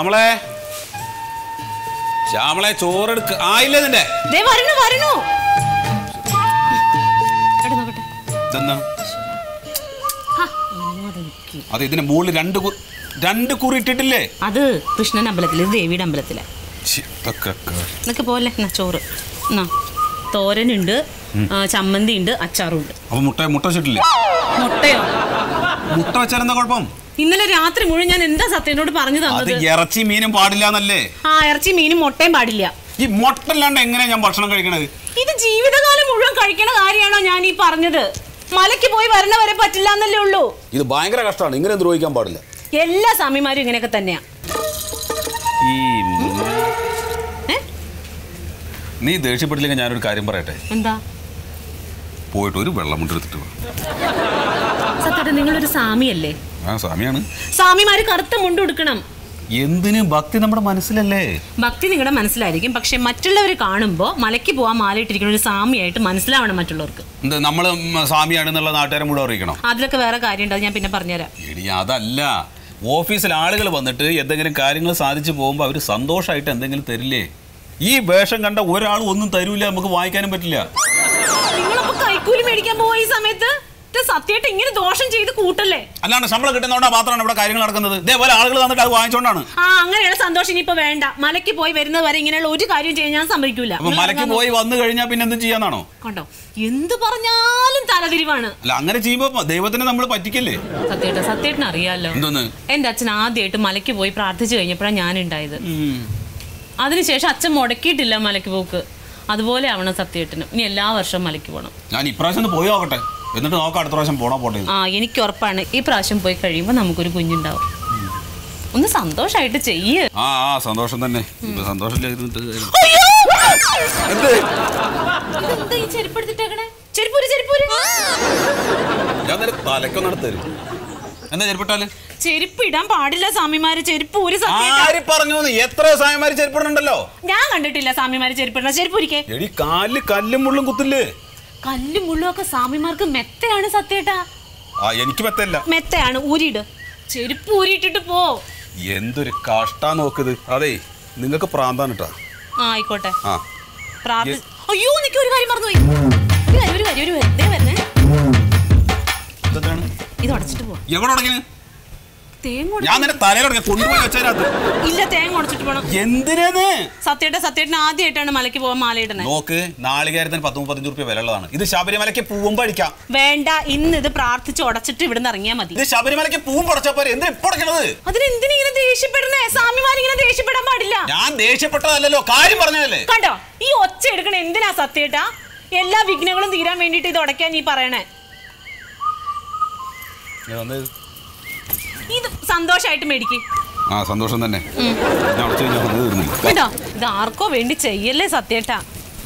ശ്യാമളെ ശ്യാമളെ ചോറെടുക്ക ആയില്ലേ നിന്റെ ദേ വരണു വരണു എടാ നോക്കട്ടെ ഇതെന്നാ ഹാ, ഒന്നുകൂടെ നിക്ക്. അത് ഇതിന്റെ മുകളിൽ രണ്ട് കു- രണ്ട് കുറി ഇട്ടിട്ടില്ലേ അത് കൃഷ്ണൻ അമ്പലത്തിൽ ഇത് ദേവിയുടെ അമ്പലത്തിലെ ശ്ശി, ഇതൊക്കെ ക- എന്നൊക്കെ പോലെ എന്നാ ചോറ് എന്നാ തോരനുണ്ട് ആ, ചമ്മന്തി ഉണ്ട് അച്ചാറും ഉണ്ട് അപ്പൊ മുട്ട മുട്ട വെച്ചിട്ടില്ലേ മുട്ടയോ മുട്ട വെച്ചാലെന്താ കുഴപ്പം ഇന്നലെ രാത്രി മുഴുവൻ ഞാൻ എന്താ സത്യനോട് പറഞ്ഞു അത് തന്നത് ഇറച്ചി മീനും പാടില്ല എന്നല്ലേ ആ ഇറച്ചി മീനും മുട്ടയും പാടില്ല ഈ മുട്ട അല്ലാണ്ട് എങ്ങനെയാ ഞാൻ ഭക്ഷണം കഴിക്കണത് ഇത് ജീവിതകാലം മുഴുവൻ കഴിക്കണ കാര്യമാണോ ഞാൻ ഈ പറഞ്ഞത് മലയ്ക്ക് പോയി വരണ വരെ പറ്റില്ല എന്നല്ലേ ഉള്ളൂ ഇത് ഭയങ്കര കഷ്ടമാണ് ഇങ്ങനെ ദ്രോഹിക്കാൻ പാടില്ല എല്ലാ സ്വാമിമാരും ഇങ്ങനെയൊക്കെ തന്നെയാ ഈ ഏ? നീ ദേഷ്യപ്പെട്ടില്ലെങ്കിൽ ഞാനൊരു കാര്യം പറയട്ടെ എന്താ പോയിട്ട് ഒരു വെള്ളം മുട്ടെടുത്തിട്ട് വാ സത്യമായിട്ട് നിങ്ങളൊരു സ്വാമിയല്ലേ ആ സ്വാമിയാണ് സ്വാമിമാര് കറുത്ത മുണ്ട് ഉടുക്കണം എന്തിന് ഭക്തി നമ്മുടെ മനസ്സിലല്ലേ ഭക്തി നിങ്ങളുടെ മനസ്സിലായിരിക്കും പക്ഷെ മറ്റുള്ളവർ കാണുമ്പോൾ മലയ്ക്ക് പോവാൻ മാലയിട്ടിരിക്കുന്ന ഒരു സ്വാമിയായിട്ട് മനസ്സിലാവണം മറ്റുള്ളവർക്ക് എന്ത് നമ്മൾ സ്വാമിയാണെന്നുള്ള നാട്ടുകാരെ മുഴുവൻ അറിയിക്കണം അതിലൊക്കെ വേറെ കാര്യമുണ്ട് അത് ഞാൻ പിന്നെ പറഞ്ഞുതരാം എടി അതല്ല ഓഫീസിൽ ആളുകൾ വന്നിട്ട് എന്തെങ്കിലും കാര്യങ്ങൾ സാധിച്ചു പോകുമ്പോൾ അവർ സന്തോഷമായിട്ട് എന്തെങ്കിലും തരില്ലേ ഈ വേഷം കണ്ട ഒരാൾ ഒന്നും തരൂല നമുക്ക് വായിക്കാനും പറ്റില്ല നിങ്ങളപ്പോ കൈക്കൂലി മേടിക്കാൻ പോവാ ഈ സമയത്ത് ഇത് സത്യമായിട്ട് ഇങ്ങനെ ദോഷം ചെയ്ത് കൂട്ടല്ലേ അല്ലാണ്ട് ശമ്പളം കിട്ടുന്നതുകൊണ്ടാ മാത്രമാണ് ഇവിടെ കാര്യങ്ങൾ നടക്കുന്നത് ഇതേപോലെ ആളുകൾ വന്നിട്ട് അത് വാങ്ങിച്ചുകൊണ്ടാണ് ആ അങ്ങനെയുള്ള സന്തോഷം ഇനിയിപ്പോ വേണ്ട മലയ്ക്ക് പോയി വരുന്നത് വരെ ഇങ്ങനെയുള്ള ഒരു കാര്യം ചെയ്യാൻ ഞാൻ സമ്മതിക്കൂല അപ്പൊ മലയ്ക്ക് പോയി വന്നു കഴിഞ്ഞാൽ പിന്നെ എന്ത് ചെയ്യാന്നാണോ കണ്ടോ എന്ത് പറഞ്ഞാലും തലതിരിവാണ് അല്ല അങ്ങനെ ചെയ്യുമ്പോ ദൈവത്തിനെ നമ്മൾ പറ്റിക്കല്ലേ സത്യേട്ട സത്യേട്ടന് അറിയാലോ എന്തോന്ന് എന്റെ അച്ഛൻ ആദ്യമായിട്ട് മലയ്ക്ക് പോയി പ്രാർത്ഥിച്ചു കഴിഞ്ഞപ്പോഴാണ് ഞാൻ ഉണ്ടായത് അതിനുശേഷം അച്ഛൻ മുടക്കിയിട്ടില്ല മലയ്ക്ക് പോക്ക് അതുപോലെ ആവണം സത്യേട്ടനും ഇനി എല്ലാ വർഷവും മലയ്ക്ക് പോകണം ഞാൻ ഇപ്രാവശ്യം ഒന്ന് പോയി നോക്കട്ടെ എന്നിട്ട് നോക്കാം അടുത്ത പ്രാവശ്യം പോണോ പോട്ടെ എന്ന്. ആ എനിക്ക് ഉറപ്പാണ് ഈ പ്രാവശ്യം പോയി കഴിയുമ്പോൾ നമുക്കൊരു കുഞ്ഞുണ്ടാവും ഒന്ന് സന്തോഷായിട്ട് ചെയ്യ് ആ ആ സന്തോഷം തന്നെ ഇപ്പൊ സന്തോഷമില്ലായിരുന്നിട്ട് എന്ത് ഇതെന്താ ഈ ചെരുപ്പ് എടുത്തിട്ടേക്കണേ ചെരുപ്പൂര് ചെരുപ്പൂര് ഞാൻ നേരെ തലക്കൊന്നും തരും എന്താ ചെരുപ്പിട്ടാല് ചെരുപ്പ് ഇടാൻ പാടില്ല സ്വാമിമാര് ചെരുപ്പ് ഊരി സത്യം ആര് പറഞ്ഞു എത്ര സായമാര് ചെരുപ്പിടുന്നുണ്ടല്ലോ ഞാൻ കണ്ടിട്ടില്ല സ്വാമിമാര് ചെരുപ്പിടണ ചെരുപ്പൂരിക്കേ എടി കാലില് കല്ലും മുള്ളും കുത്തില്ലേ കല്ലും മുള്ളും ഒക്കെ സ്വാമിമാർക്ക് മെത്തയാണ് സത്യേട്ടാ ആ എനിക്ക് പറ്റല്ല മെത്തയാണ് ഊരിയിട് ചെരുപ്പ് ഊരിയിട്ടിട്ട് പോ എന്തൊരു കഷ്ടാ നോക്കത് അതെ നിങ്ങൾക്ക് പ്രാന്താണ് കേട്ടാ ആ ആയിക്കോട്ടെ ആ പ്രാർത്ഥി അയ്യോ നിക്ക് ഒരു കാര്യം മറന്നുപോയി ഒരു കാര്യം ഒരു കാര്യം ഒരു കാര്യം ദേ വരണേ ഇതെന്താണ് ഇത് ഉടച്ചിട്ട് പോ എവിടെ ഉടങ്ങിന് തേങ്ങ ഉട- ഞാൻ നിന്നെ തലയിലൊടങ്ങി കൊണ്ടുപോയി വെച്ചതിനകത്ത് ഇല്ല തേങ്ങ ഉടച്ചിട്ട് പോണം എന്തിനാന്ന് സത്യേട്ട സത്യേട്ടൻ ആദ്യമായിട്ടാണ് മലയ്ക്ക് പോകാൻ മാലയിടണേ നോക്ക് നാളികേരത്തിന് പത്ത് മുപ്പത്തഞ്ച് റുപ്യ വില ഉള്ളതാണ് ഇത് ശബരിമലയ്ക്ക് പൂവും പഴിക്കാം വേണ്ട ഇന്ന് ഇത് പ്രാർത്ഥിച്ച് ഉടച്ചിട്ട് ഇവിടുന്ന് ഇറങ്ങിയാ മതി ഇത് ശബരിമലയ്ക്ക് പൂവും പടച്ചപ്പോരെ എന്തിനാ ഇപ്പൊ അടക്കണത് അതിനെന്തിനാ ഇങ്ങനെ ദേഷ്യപ്പെടണേ സ്വാമിമാർ ഇങ്ങനെ ദേഷ്യപ്പെടാൻ പാടില്ല ഞാൻ ദേഷ്യപ്പെട്ടതല്ലല്ലോ കാര്യം പറഞ്ഞതല്ലേ കണ്ടോ ഈ ഒച്ച എടുക്കണ എന്തിനാ സത്യേട്ടാ എല്ലാ വിഘ്നങ്ങളും തീരാൻ വേണ്ടിട്ട് ഇത് ഉടക്കാൻ നീ പറയണേ ഞാൻ വന്നത് ഇത് സന്തോഷായിട്ട് മേടിക്ക് ആ സന്തോഷം തന്നെ ഞാൻ അടച്ചു കഴിഞ്ഞാൽ വന്നത് തീർന്നില്ല കേട്ടോ ഇത് ആർക്കോ വേണ്ടി ചെയ്യല്ലേ സത്യേട്ടാ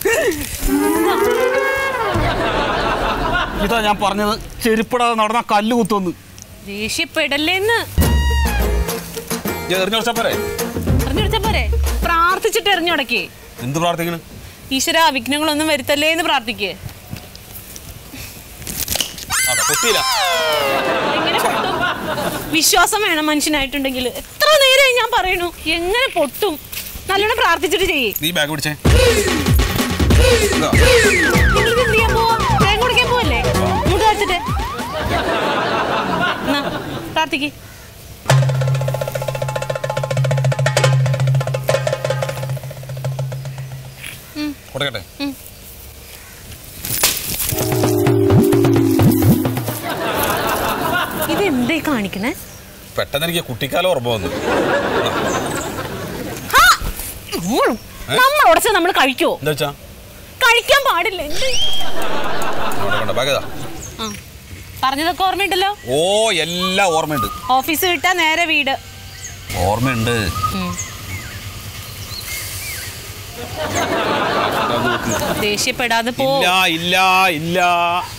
ഇതാ ഞാൻ പറഞ്ഞത് ചെരുപ്പിടാതെ നടന്ന കല്ല് കുത്തുവന്ന് ദേഷ്യപ്പെടല്ലേന്ന് ഞാൻ എറിഞ്ഞു കൊടുത്തപ്പോരെ അറിഞ്ഞെടുത്ത പോരെ പ്രാർത്ഥിച്ചിട്ട് എറിഞ്ഞുടക്കേ എന്ത് പ്രാർത്ഥിക്കണം ഈശ്വര വിഘ്നങ്ങളൊന്നും വരുത്തല്ലേ എന്ന് പ്രാർത്ഥിക്കേ അതെ പൊട്ടിയില്ല എങ്ങനെ പൊട്ടും വിശ്വാസം വേണം മനുഷ്യനായിട്ടുണ്ടെങ്കിൽ എത്ര നേരമായി ഞാൻ പറയണു എങ്ങനെ പൊട്ടും നല്ലോണം പ്രാർത്ഥിച്ചിട്ട് ചെയ്യേ നീ ബാഗ് പിടിച്ചേ ഇതാ. നിങ്ങളിത് എന്ത് ചെയ്യാൻ പോവാ തേങ്ങ കുടിക്കാൻ പോവല്ലേ മുട്ട് വച്ചിട്ട് എന്നാ പ്രാർത്ഥിക്ക് കൊടുക്കട്ടെ ഇത് എന്തേ കാണിക്കണേ പെട്ടെന്ന് എനിക്ക് കുട്ടിക്കാലം ഓർമ്മ വന്നു ഹാ! നമ്മൾ നമ്മൾ ഉടച്ച് നമ്മൾ കഴിക്കോ എന്താ വെച്ചാ കഴിക്കാൻ പാടില്ല എന്ത് വേണ്ട ബാഗ് ഇതാ ആ പറഞ്ഞതൊക്കെ ഓർമ്മയുണ്ടല്ലോ ഓ എല്ലാം ഓർമ്മയുണ്ട് ഓഫീസ് വിട്ടാ നേരെ വീട് ഓർമ്മയുണ്ട് ഉം. ദേഷ്യപ്പെടാതെ പോ ഇല്ല ഇല്ല ഇല്ല